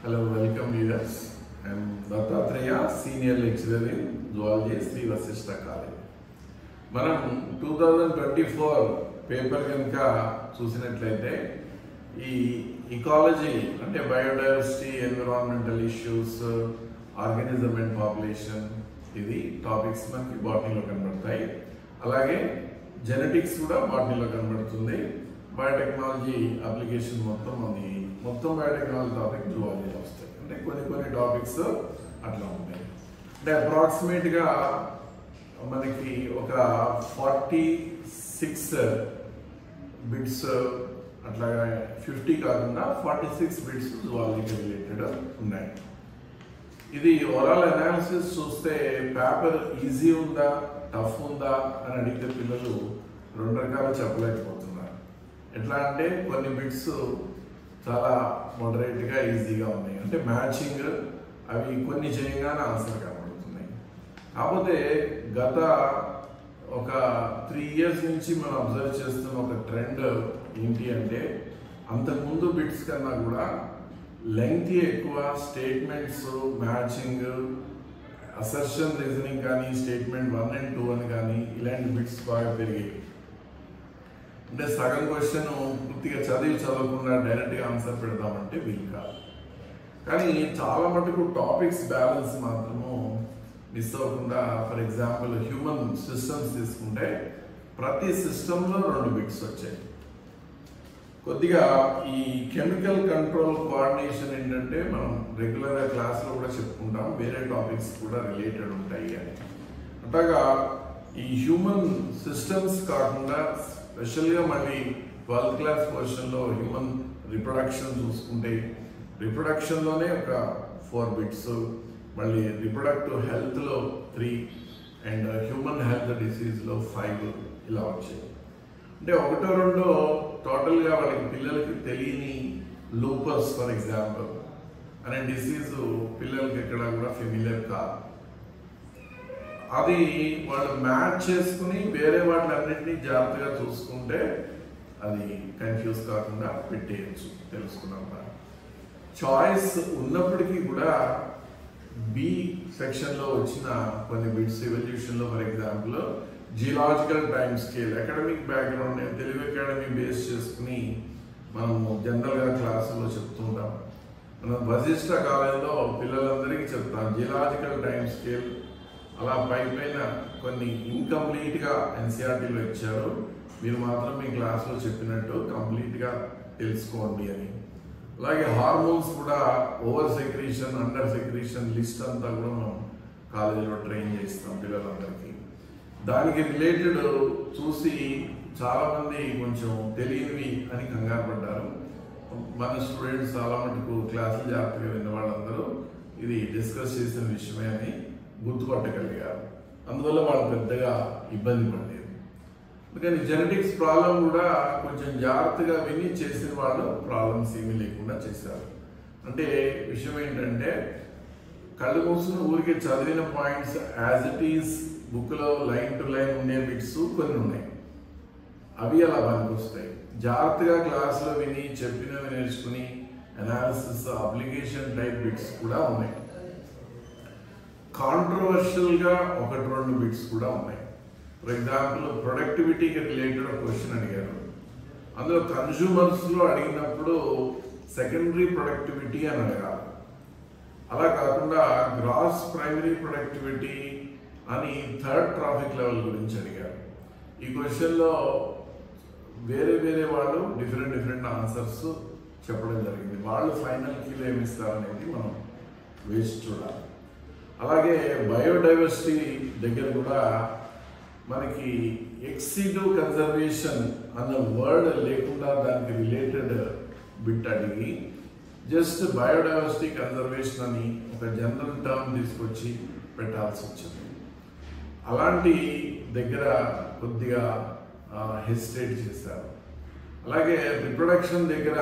Hello, welcome viewers. I am Dattatreya, senior lecturer in zoology, Sri Vasishta College. మనం two thousand twenty four paper కనుక చూసినట్లయితే ఈ ecology అంటే biodiversity environmental issues organism and population ఇది topics మనకి బాటనీలో కనబడతాయి అలాగే జెనెటిక్స్ కూడా బాటనీలో కనబడుతుంది బయోటెక్నాలజీ అప్లికేషన్ మొత్తం అది మొత్తం బయోటెక్నాలజీ టాపిక్ జువాలజీలో వస్తాయి అంటే కొన్ని కొన్ని టాపిక్స్ అట్లా ఉంటాయి అంటే అప్రాక్సిమేట్గా మనకి ఒక ఫార్టీ సిక్స్ బిట్స్ అట్లాగా ఫిఫ్టీ కాకుండా ఫార్టీ సిక్స్ బిట్స్ జువాలజీకి రిలేటెడ్ ఉన్నాయి ఇది ఓవరాల్ అనాలిసిస్ చూస్తే పేపర్ ఈజీ ఉందా టఫ్ ఉందా అని అడిగితే పిల్లలు రెండు రకాలు చెప్పలేకపోతున్నారు ఎట్లా అంటే కొన్ని బిట్స్ చాలా మోడరేట్గా ఈజీగా ఉన్నాయి అంటే మ్యాచింగ్ అవి కొన్ని చేయగానే ఆన్సర్ కనబడుతున్నాయి కాకపోతే గత ఒక త్రీ ఇయర్స్ నుంచి మనం అబ్జర్వ్ చేస్తున్న ఒక ట్రెండ్ ఏంటి అంటే అంతకుముందు బిట్స్ కన్నా కూడా లెంగ్త్ ఎక్కువ స్టేట్మెంట్స్ మ్యాచింగ్ అసర్షన్ రీజనింగ్ కానీ స్టేట్మెంట్ వన్ అండ్ టూ అని కానీ ఇలాంటి బిట్స్ బాగా పెరిగాయి అంటే సగం క్వశ్చన్ పూర్తిగా చదివి చదవకుండా డైరెక్ట్గా ఆన్సర్ పెడదామంటే వీలు కాదు కానీ చాలా మటుకు టాపిక్స్ బ్యాలెన్స్ మాత్రము మిస్ అవ్వకుండా ఫర్ ఎగ్జాంపుల్ హ్యూమన్ సిస్టమ్స్ తీసుకుంటే ప్రతి సిస్టంలో రెండు బిట్స్ వచ్చాయి కొద్దిగా ఈ కెమికల్ కంట్రోల్ కోఆర్డినేషన్ ఏంటంటే మనం రెగ్యులర్గా క్లాస్లో కూడా చెప్పుకుంటాం వేరే టాపిక్స్ కూడా రిలేటెడ్ ఉంటాయి అని అట్లాగా ఈ హ్యూమన్ సిస్టమ్స్ కాకుండా స్పెషల్గా మళ్ళీ ట్వెల్త్ క్లాస్ పోర్షన్లో హ్యూమన్ రిప్రొడక్షన్ చూసుకుంటే రిప్రొడక్షన్లోనే ఒక ఫోర్ బిట్స్ మళ్ళీ రిప్రొడక్టివ్ హెల్త్లో త్రీ అండ్ హ్యూమన్ హెల్త్ డిసీజ్లో ఫైవ్ ఇలా వచ్చాయి అంటే ఒకటో రెండో టోటల్గా వాళ్ళకి పిల్లలకి తెలియని లూపస్ ఫర్ ఎగ్జాంపుల్ అనే డిసీజ్ పిల్లలకి ఎక్కడ కూడా ఫెమిలియర్ కాదు అది వాళ్ళు మ్యాచ్ చేసుకుని వేరే వాటిలన్నింటినీ జాగ్రత్తగా చూసుకుంటే అది కన్ఫ్యూజ్ కాకుండా పెట్టేయచ్చు తెలుసుకున్నాం చాయిస్ ఉన్నప్పటికీ కూడా బి సెక్షన్లో వచ్చిన కొన్ని బిట్స్ ఎవల్యూషన్లో for example geological time scale academic background Telugu academy base చేసుకుని మనము జనరల్గా క్లాసుల్లో చెప్తుంటాం మనం వశిష్ట కాలంలో పిల్లలందరికీ చెప్తాం జియలాజికల్ టైం స్కేల్ అలా పై పైన కొన్ని ఇన్కంప్లీట్గా ఎన్సీఆర్టీలో ఇచ్చారు మీరు మాత్రం మీ క్లాస్లో చెప్పినట్టు కంప్లీట్గా తెలుసుకోండి అని అలాగే హార్మోన్స్ కూడా over secretion under secretion list అంతా కూడా మనం కాలేజీలో ట్రైన్ చేస్తాం పిల్లలందరికీ దానికి రిలేటెడ్ చూసి చాలా మంది కొంచెం తెలియనివి అని కంగారు పడ్డారు మన స్టూడెంట్స్ చాలా మటుకు క్లాసులు జాగ్రత్తగా విన్న వాళ్ళందరూ ఇది డిస్కస్ చేసిన విషయమే అని గుర్తుపట్టగలిగారు అందువల్ల వాళ్ళు పెద్దగా ఇబ్బంది పడలేదు అందుకని జెనెటిక్స్ ప్రాబ్లం కూడా కొంచెం జాగ్రత్తగా విని చేసిన వాళ్ళు ప్రాబ్లమ్స్ ఏమీ లేకుండా చేశారు అంటే విషయం ఏంటంటే కళ్ళు మూసుకుని ఊరికే చదివిన పాయింట్స్ యాజ్ ఇట్ ఈస్ బుక్లో లైన్ టు లైన్ ఉండే బిట్స్ కొన్ని ఉన్నాయి అవి అలా పనికొస్తాయి జాగ్రత్తగా క్లాస్లో విని చెప్పినవి నేర్చుకుని అనాలిసిస్ అప్లికేషన్ టైప్ బిట్స్ కూడా ఉన్నాయి కాంట్రవర్షియల్గా ఒకటి రెండు బిట్స్ కూడా ఉన్నాయి ఫర్ ఎగ్జాంపుల్ ప్రొడక్టివిటీకి రిలేటెడ్ ఒక క్వశ్చన్ అడిగారు అందులో కన్జ్యూమర్స్లో అడిగినప్పుడు సెకండరీ ప్రొడక్టివిటీ అని అడగాలి అలా కాకుండా గ్రాస్ ప్రైమరీ ప్రొడక్టివిటీ అని థర్డ్ ట్రాఫిక్ లెవెల్ గురించి అడిగారు ఈ క్వశ్చన్లో వేరే వేరే వాళ్ళు డిఫరెంట్ డిఫరెంట్ ఆన్సర్స్ చెప్పడం జరిగింది వాళ్ళు ఫైనల్ కీలో ఏమి ఇస్తారనేది మనం వేసి చూడాలి అలాగే బయోడైవర్సిటీ దగ్గర కూడా మనకి ఎక్సిటివ్ కన్జర్వేషన్ అన్న వర్డ్ లేకుండా దానికి రిలేటెడ్ బిట్ అడిగి జస్ట్ బయోడైవర్సిటీ కన్జర్వేషన్ అని ఒక జనరల్ టర్మ్ తీసుకొచ్చి పెట్టాల్సి వచ్చింది అలాంటి దగ్గర కొద్దిగా హెసిటేట్ చేశారు అలాగే రిప్రొడక్షన్ దగ్గర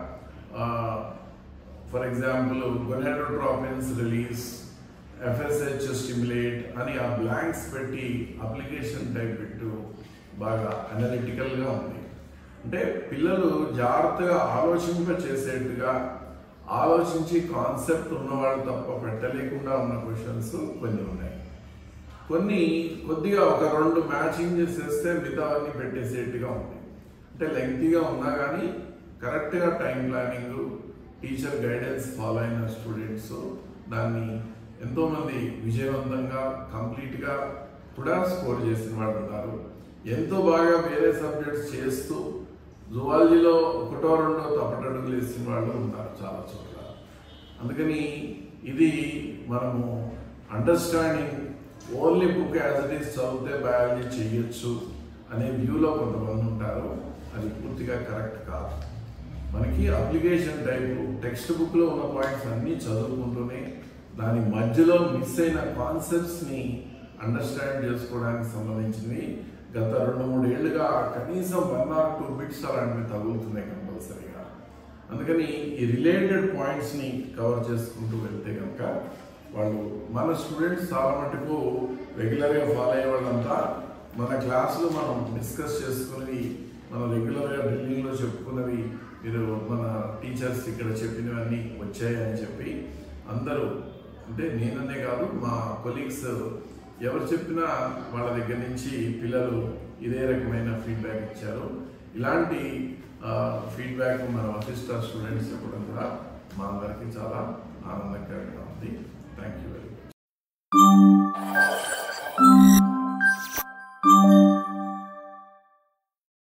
for example gonadotropins release FSH stimulate అని ఆ బ్లాంక్స్ పెట్టి అప్లికేషన్ టైప్ పెట్టు బాగా అనలిటికల్గా ఉంది అంటే పిల్లలు జాగ్రత్తగా ఆలోచింప చేసేట్టుగా ఆలోచించి కాన్సెప్ట్ ఉన్నవాళ్ళు తప్ప పెట్టలేకుండా ఉన్న క్వశ్చన్స్ కొన్ని ఉన్నాయి కొన్ని కొద్దిగా ఒక రెండు మ్యాచింగ్ చేసేస్తే మిగతావన్నీ పెట్టేసేట్టుగా ఉంది అంటే లెంగ్తీగా ఉన్నా కానీ కరెక్ట్గా time planning teacher guidance follow అయిన స్టూడెంట్స్ దాన్ని ఎంతోమంది విజయవంతంగా కంప్లీట్గా కూడా స్కోర్ చేసిన వాళ్ళు ఉన్నారు ఎంతో బాగా వేరే సబ్జెక్ట్స్ చేస్తూ జువాలజీలో ఒకటో రెండో తప్పటడుగులు వేసిన వాళ్ళు ఉన్నారు చాలా చోట్ల అందుకని ఇది మనము understanding only book as it is చదివితే బయాలజీ చేయొచ్చు అనే వ్యూలో కొంతమంది ఉంటారు అది పూర్తిగా కరెక్ట్ కాదు మనకి అప్లికేషన్ టైప్ టెక్స్ట్ బుక్లో ఉన్న పాయింట్స్ అన్నీ చదువుకుంటూనే దాని మధ్యలో మిస్ అయిన కాన్సెప్ట్స్ని అండర్స్టాండ్ చేసుకోవడానికి సంబంధించినవి గత రెండు మూడు ఏళ్ళుగా కనీసం వన్ ఆర్ టూ బిట్స్ అలాంటివి తగులుతున్నాయి కంపల్సరీగా అందుకని ఈ రిలేటెడ్ పాయింట్స్ని కవర్ చేసుకుంటూ వెళ్తే కనుక వాళ్ళు మన స్టూడెంట్స్ చాలా మటుకు రెగ్యులర్గా ఫాలో అయ్యే వాళ్ళంతా మన క్లాసులో మనం డిస్కస్ చేసుకుని మనం రెగ్యులర్గా డ్రిల్లింగ్లో చెప్పుకున్నవి మీరు మన టీచర్స్ ఇక్కడ చెప్పినవన్నీ వచ్చాయని చెప్పి అందరూ అంటే నేననే కాదు మా కొలీగ్స్ ఎవరు చెప్పినా వాళ్ళ దగ్గర నుంచి పిల్లలు ఇదే రకమైన ఫీడ్బ్యాక్ ఇచ్చారు ఇలాంటి ఫీడ్బ్యాక్ మన వశిష్ట స్టూడెంట్స్ చెప్పడం కూడా మా అందరికీ చాలా ఆనందకరంగా ఉంది థ్యాంక్ యూ వెరీ మచ్